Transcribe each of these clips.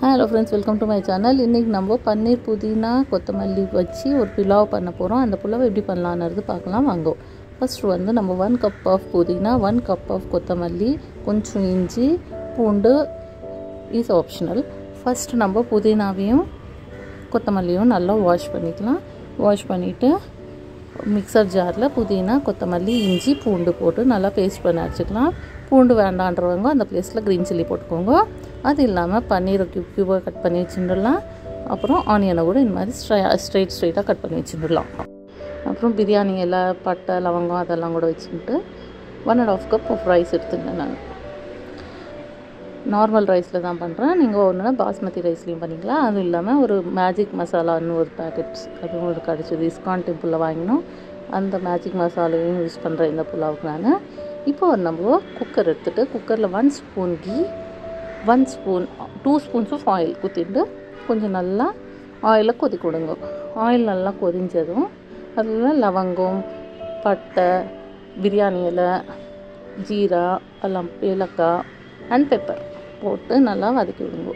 hello friends welcome to my channel இன்றைக்கி நம்ம பன்னீர் புதினா கொத்தமல்லி வச்சு ஒரு புலாவ் பண்ண போகிறோம் அந்த புலாவ் எப்படி பண்ணலான்றது பார்க்கலாம் வாங்கோ ஃபஸ்ட் வந்து நம்ம ஒன் கப் ஆஃப் புதினா ஒன் கப் ஆஃப் கொத்தமல்லி கொஞ்சம் இஞ்சி பூண்டு இஸ் ஆப்ஷனல் ஃபஸ்ட் நம்ம புதினாவையும் கொத்தமல்லியும் நல்லா வாஷ் பண்ணிக்கலாம் வாஷ் பண்ணிவிட்டு மிக்சர் ஜாரில் புதினா கொத்தமல்லி இஞ்சி பூண்டு போட்டு நல்லா பேஸ்ட் பண்ணி அரைச்சிக்கலாம் பூண்டு வேண்டான்றவங்க அந்த பிளேஸில் க்ரீன் சில்லி போட்டுக்கோங்க அது இல்லாமல் பன்னீரை க்யூப் க்யூபாக கட் பண்ணி வச்சுட்டுலாம் அப்புறம் ஆனியனை கூட இந்த மாதிரி ஸ்ட்ரை ஸ்ட்ரைட் ஸ்ட்ரைட்டாக கட் பண்ணி வச்சுட்டுலாம் அப்புறம் பிரியாணி இலை பட்டை லவங்கம் அதெல்லாம் கூட வச்சுக்கிட்டு one and half cup of rice எடுத்துங்க நான் நார்மல் ரைஸில் தான் பண்ணுறேன் நீங்கள் ஒன்றுனா பாஸ்மதி ரைஸ்லேயும் பண்ணிக்கலாம் அதுவும் இல்லாமல் ஒரு மேஜிக் மசாலான்னு ஒரு பேக்கெட்ஸ் அதுவும் ஒரு கிடச்சிது இஸ்கான் டெம்பிளில் வாங்கினோம் அந்த மேஜிக் மசாலாவையும் யூஸ் பண்ணுறேன் இந்த புலாவுக்கு நான் இப்போ நம்ம குக்கர் எடுத்துகிட்டு குக்கரில் one spoon ghee one spoon two spoons of oil குத்திட்டு கொஞ்சம் நல்லா ஆயிலை கொதிக்க விடுங்க ஆயில் நல்லா கொதிஞ்சதும் அதில் லவங்கம் பட்டை பிரியாணி இலை ஜீரா எல்லாம் ஏலக்காய் அண்ட் பெப்பர் போட்டு நல்லா வதக்கி விடுங்க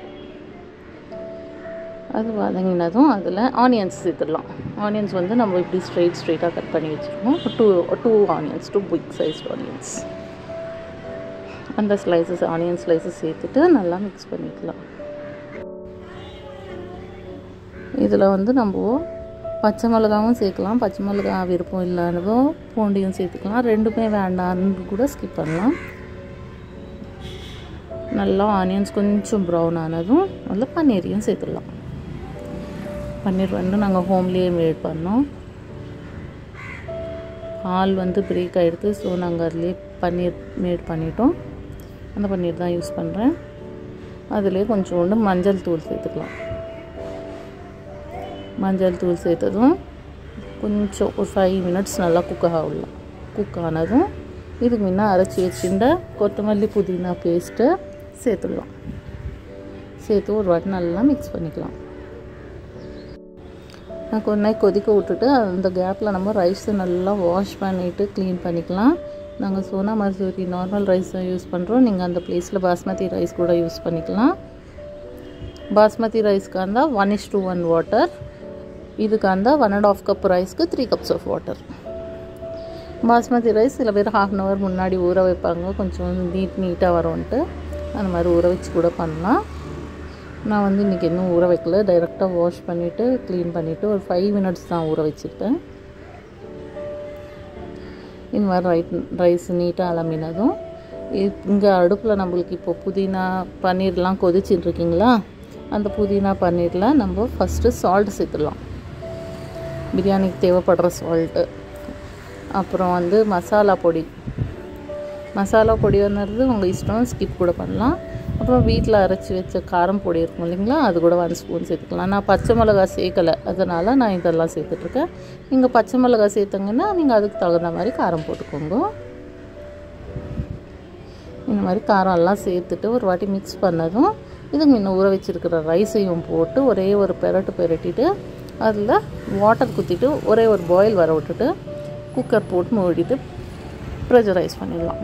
அது வதங்கினதும் அதில் ஆனியன்ஸ் சேர்த்துடலாம் ஆனியன்ஸ் வந்து நம்ம இப்படி ஸ்ட்ரைட் ஸ்ட்ரைட்டாக கட் பண்ணி வச்சுருக்கோம் two two onions two big sized onions அந்த ஸ்லைசஸ் ஆனியன் ஸ்லைசஸ் சேர்த்துட்டு நல்லா மிக்ஸ் பண்ணிக்கலாம் இதில் வந்து நம்ம பச்சை மிளகாவும் சேர்க்கலாம் பச்சை மிளகா விருப்பம் இல்லாததும் பூண்டையும் சேர்த்துக்கலாம் ரெண்டுமே வேண்டான்னு கூட ஸ்கிப் பண்ணலாம் நல்லா ஆனியன்ஸ் கொஞ்சம் ப்ரௌன் ஆனதும் நல்லா பன்னீரையும் சேர்த்துடலாம் பன்னீர் வந்து நாங்கள் ஹோம்லேயே மேட் பண்ணோம் பால் வந்து பிரேக் ஆகிடுது ஸோ நாங்கள் அதுலேயே பன்னீர் மேட் பண்ணிட்டோம் அந்த பன்னீர் தான் யூஸ் பண்ணுறேன் அதிலே கொஞ்சோண்டு மஞ்சள் தூள் சேர்த்துக்கலாம் மஞ்சள் தூள் சேர்த்ததும் கொஞ்சம் ஒரு ஃபைவ் மினிட்ஸ் நல்லா குக் ஆகலாம் குக் ஆனதும் இதுக்கு முன்னே அரைச்சி வச்சுட்ட கொத்தமல்லி புதினா பேஸ்ட்டை சேர்த்துடலாம் சேர்த்து ஒரு வாட்டி நல்லா மிக்ஸ் பண்ணிக்கலாம் நான் கொஞ்ச நேரம் கொதிக்க விட்டுட்டு அந்த கேப்பில் நம்ம ரைஸை நல்லா வாஷ் பண்ணிவிட்டு க்ளீன் பண்ணிக்கலாம் நாங்கள் சோனா மசூரி நார்மல் ரைஸ் தான் யூஸ் பண்ணுறோம் நீங்கள் அந்த பிளேஸில் பாஸ்மதி ரைஸ் கூட யூஸ் பண்ணிக்கலாம் பாஸ்மதி ரைஸ்க்கு இருந்தால் one is two one water இதுக்கு இருந்தால் ஒன் அண்ட் ஆஃப் கப் ரைஸ்க்கு three cups of water basmati rice சில பேர் ஹாஃப் அன் ஹவர் முன்னாடி ஊற வைப்பாங்க கொஞ்சம் நீட் நீட்டாக வரும்ன்ட்டு அந்த மாதிரி ஊற வச்சு கூட பண்ணலாம் நான் வந்து இன்றைக்கி இன்னும் ஊற வைக்கல டைரெக்டாக வாஷ் பண்ணிவிட்டு க்ளீன் பண்ணிவிட்டு ஒரு ஃபைவ் மினிட்ஸ் தான் ஊற வச்சுருப்பேன் இந்த மாதிரி ரைட் ரைஸ் நீட்டாக அலம்பினதும் இங்கே அடுப்பில் நம்மளுக்கு இப்போ புதினா பன்னீர்லாம் கொதிச்சுட்டு இருக்கீங்களா அந்த புதினா பன்னீரில் நம்ம ஃபஸ்ட்டு சால்ட் சேர்த்துடலாம் பிரியாணிக்கு தேவைப்படுற சால்ட்டு அப்புறம் வந்து மசாலா பொடி மசாலா பொடி வந்துடுறது உங்கள் இஷ்டம் ஸ்கிப் கூட பண்ணலாம் அப்புறம் வீட்டில் அரைச்சி வச்ச காரம் பொடி இருக்கும் இல்லைங்களா அது கூட ஒன் ஸ்பூன் சேர்த்துக்கலாம் நான் பச்சை மிளகா சேர்க்கலை அதனால் நான் இதெல்லாம் சேர்த்துட்ருக்கேன் நீங்கள் பச்சை மிளகா சேர்த்தங்கன்னா நீங்கள் அதுக்கு தகுந்த மாதிரி காரம் போட்டுக்கோங்க இந்த மாதிரி காரம் எல்லாம் சேர்த்துட்டு ஒரு வாட்டி மிக்ஸ் பண்ணதும் இதுக்கு முன்ன ஊற வச்சுருக்கிற ரைஸையும் போட்டு ஒரே ஒரு பெரட்டு பெரட்டிட்டு அதில் வாட்டர் குத்திட்டு ஒரே ஒரு பாயில் வர விட்டுட்டு குக்கர் போட்டு மூடிட்டு ப்ரெஷரைஸ் பண்ணிடலாம்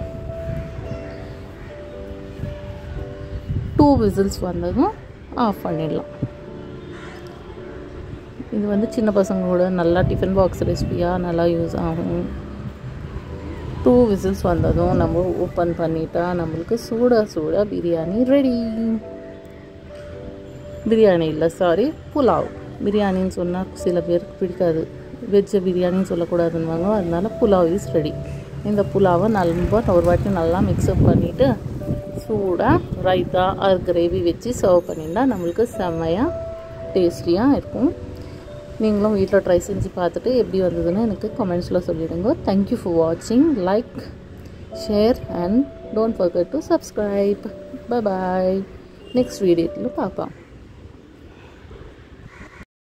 டூ விசில்ஸ் வந்ததும் ஆஃப் பண்ணிடலாம் இது வந்து சின்ன பசங்க கூட நல்லா டிஃபன் பாக்ஸ் ரெசிபியாக நல்லா யூஸ் ஆகும் டூ விசில்ஸ் வந்ததும் நம்ம ஓப்பன் பண்ணிட்டா நம்மளுக்கு சூட சூட பிரியாணி ரெடி பிரியாணி இல்லை சாரி புலாவ் பிரியாணின்னு சொன்னால் சில பேருக்கு பிடிக்காது வெஜ்ஜை பிரியாணின்னு சொல்லக்கூடாதுன்னுவாங்க அதனால புலாவ் இஸ் ரெடி இந்த புலாவை நல்லா ஒரு வாட்டி நல்லா மிக்ஸ்அப் பண்ணிவிட்டு சூடாக ரைத்தா அது கிரேவி வச்சு சர்வ் பண்ணிட்டா நம்மளுக்கு செம்மையாக டேஸ்டியாக இருக்கும் நீங்களும் வீட்டில் ட்ரை செஞ்சு பார்த்துட்டு எப்படி வந்ததுன்னு எனக்கு கமெண்ட்ஸில் சொல்லிவிடுங்க தேங்க்யூ ஃபார் வாட்சிங் like share and don't forget to subscribe bye bye next வீடியோவில் பார்ப்போம்